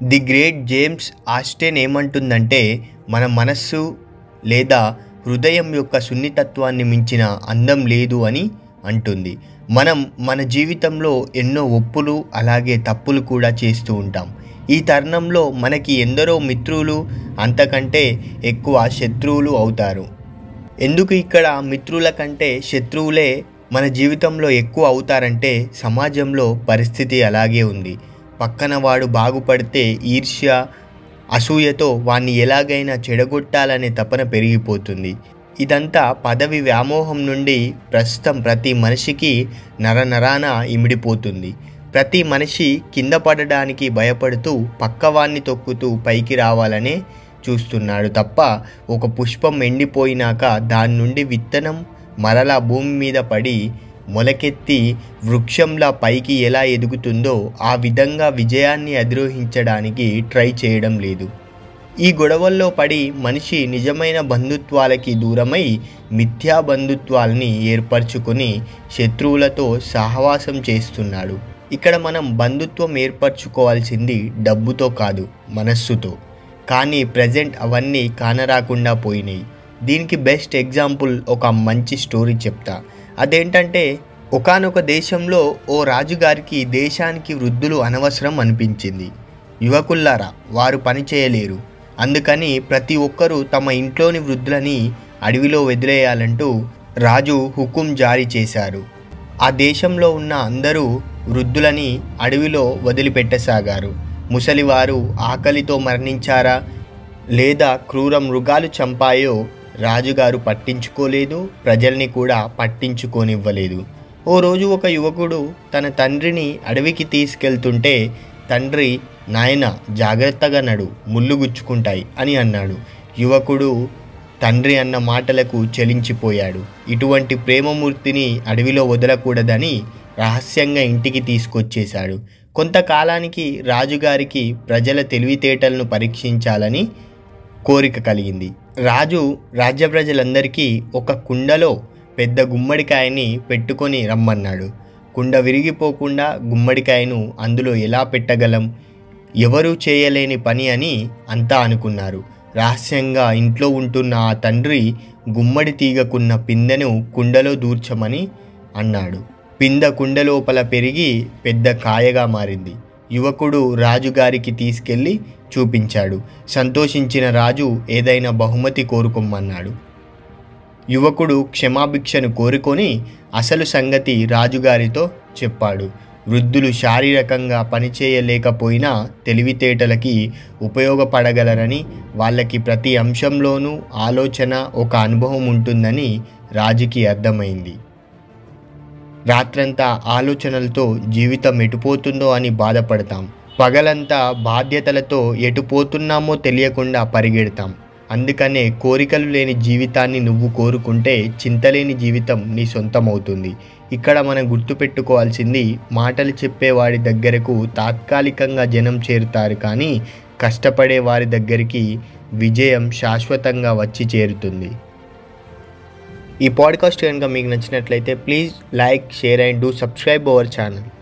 the great James Austen ఏమంటుందంటే మన మనస్సు లేదా హృదయం యొక్క సున్నితత్వాన్ని మించిన అందం లేదు అని అంటుంది మనం మన జీవితంలో ఎన్నో ఒప్పులు అలాగే తప్పులు కూడా చేస్తూ ఉంటాం ఈ తరుణంలో మనకి ఎందరో మిత్రులు అంతకంటే ఎక్కువ శత్రువులు అవుతారు ఎందుకు ఇక్కడ మిత్రుల కంటే శత్రువులే మన జీవితంలో ఎక్కువ అవుతారంటే సమాజంలో పరిస్థితి అలాగే ఉంది పక్కన వాడు బాగుపడితే ఈర్ష్య అసూయతో వాణ్ణి ఎలాగైనా చెడగొట్టాలనే తపన పెరిగిపోతుంది ఇదంతా పదవి వ్యామోహం నుండి ప్రస్తుతం ప్రతి మనిషికి నరనరాన ఇమిడిపోతుంది ప్రతి మనిషి కింద పడడానికి భయపడుతూ పక్కవాన్ని తొక్కుతూ పైకి రావాలనే చూస్తున్నాడు తప్ప ఒక పుష్పం ఎండిపోయినాక దాని నుండి విత్తనం మరలా భూమి మీద పడి మొలకెత్తి వృక్షంలా పైకి ఎలా ఎదుగుతుందో ఆ విధంగా విజయాన్ని అధిరోహించడానికి ట్రై చేయడం లేదు ఈ గొడవల్లో పడి మనిషి నిజమైన బంధుత్వాలకి దూరమై మిథ్యా బంధుత్వాల్ని ఏర్పరచుకొని శత్రువులతో సహవాసం చేస్తున్నాడు ఇక్కడ మనం బంధుత్వం ఏర్పరచుకోవాల్సింది డబ్బుతో కాదు మనస్సుతో కానీ ప్రజెంట్ అవన్నీ కానరాకుండా పోయినాయి దీనికి బెస్ట్ ఎగ్జాంపుల్ ఒక మంచి స్టోరీ చెప్తా అదేంటంటే ఒకానొక దేశంలో ఓ రాజుగారికి దేశానికి వృద్ధులు అనవసరం అనిపించింది యువకుల్లారా వారు పని చేయలేరు అందుకని ప్రతి ఒక్కరూ తమ ఇంట్లోని వృద్ధులని అడవిలో వదిలేయాలంటూ రాజు హుకుం జారీ చేశారు ఆ దేశంలో ఉన్న అందరూ వృద్ధులని అడవిలో వదిలిపెట్టసాగారు ముసలివారు ఆకలితో మరణించారా లేదా క్రూర మృగాలు చంపాయో రాజుగారు పట్టించుకోలేదు ప్రజల్ని కూడా పట్టించుకోనివ్వలేదు ఓ రోజు ఒక యువకుడు తన తండ్రిని అడవికి తీసుకెళ్తుంటే తండ్రి నాయన జాగ్రత్తగా నడు ముళ్ళు గుచ్చుకుంటాయి అని అన్నాడు యువకుడు తండ్రి అన్న మాటలకు చలించిపోయాడు ఇటువంటి ప్రేమమూర్తిని అడవిలో వదలకూడదని రహస్యంగా ఇంటికి తీసుకొచ్చేశాడు కొంతకాలానికి రాజుగారికి ప్రజల తెలివితేటలను పరీక్షించాలని కోరిక కలిగింది రాజు రాజ్య ప్రజలందరికీ ఒక కుండలో పెద్ద గుమ్మడికాయని పెట్టుకొని రమ్మన్నాడు కుండ విరిగిపోకుండా గుమ్మడికాయను అందులో ఎలా పెట్టగలం ఎవరూ చేయలేని పని అని అంతా అనుకున్నారు రహస్యంగా ఇంట్లో ఉంటున్న ఆ తండ్రి గుమ్మడి తీగకున్న పిందెను కుండలో దూర్చమని అన్నాడు పింద కుండ లోపల పెరిగి పెద్ద కాయగా మారింది యువకుడు రాజుగారికి తీసుకెళ్ళి చూపించాడు సంతోషించిన రాజు ఏదైనా బహుమతి కోరుకోమన్నాడు యువకుడు క్షమాభిక్షను కోరుకొని అసలు సంగతి రాజుగారితో చెప్పాడు వృద్ధులు శారీరకంగా పనిచేయలేకపోయినా తెలివితేటలకి ఉపయోగపడగలరని వాళ్ళకి ప్రతి అంశంలోనూ ఆలోచన ఒక అనుభవం ఉంటుందని రాజుకి అర్థమైంది రాత్రంతా ఆలోచనలతో జీవితం ఎటుపోతుందో అని బాధపడతాం పగలంతా బాధ్యతలతో ఎటుపోతున్నామో తెలియకుండా పరిగెడతాం అందుకనే కోరికలు లేని జీవితాన్ని నువ్వు కోరుకుంటే చింతలేని జీవితం నీ సొంతమవుతుంది ఇక్కడ మనం గుర్తుపెట్టుకోవాల్సింది మాటలు చెప్పేవాడి దగ్గరకు తాత్కాలికంగా జనం చేరుతారు కానీ కష్టపడే వారి దగ్గరికి విజయం శాశ్వతంగా వచ్చి చేరుతుంది ఈ పాడ్కాస్ట్ కనుక మీకు నచ్చినట్లయితే please like share and do subscribe our channel